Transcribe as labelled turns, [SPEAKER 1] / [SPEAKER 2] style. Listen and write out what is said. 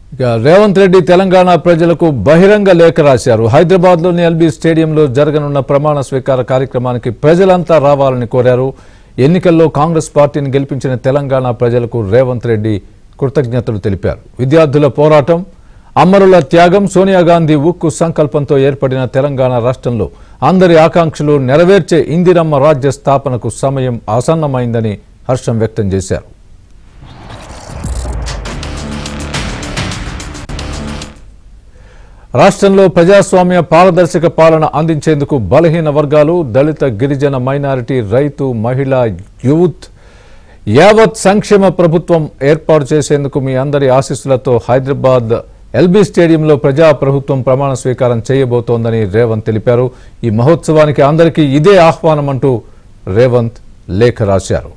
[SPEAKER 1] ఇక రేవంత్ రెడ్డి తెలంగాణ ప్రజలకు బహిరంగ లేఖ రాశారు హైదరాబాద్లోని ఎల్బీ స్టేడియంలో జరగనున్న ప్రమాణ స్వీకార కార్యక్రమానికి ప్రజలంతా రావాలని కోరారు ఎన్నికల్లో కాంగ్రెస్ పార్టీని గెలిపించిన తెలంగాణ ప్రజలకు రేవంత్ రెడ్డి కృతజ్ఞతలు తెలిపారు విద్యార్థుల పోరాటం అమరుల త్యాగం సోనియా గాంధీ ఉక్కు సంకల్పంతో ఏర్పడిన తెలంగాణ రాష్ట్రంలో అందరి ఆకాంక్షలు నెరవేర్చే ఇందిరమ్మ రాజ్య స్థాపనకు సమయం ఆసన్నమైందని హర్షం వ్యక్తం చేశారు రాష్ట్రంలో ప్రజాస్వామ్య పారదర్శక పాలన అందించేందుకు బలహీన వర్గాలు దళిత గిరిజన మైనారిటీ రైతు మహిళ యూత్ యావత్ సంక్షేమ ప్రభుత్వం ఏర్పాటు చేసేందుకు మీ అందరి ఆశీస్సులతో హైదరాబాద్ ఎల్బీ స్టేడియంలో ప్రజా ప్రభుత్వం ప్రమాణ స్వీకారం చేయబోతోందని రేవంత్ తెలిపారు ఈ మహోత్సవానికి అందరికీ ఇదే ఆహ్వానం అంటూ రేవంత్ లేఖ రాశారు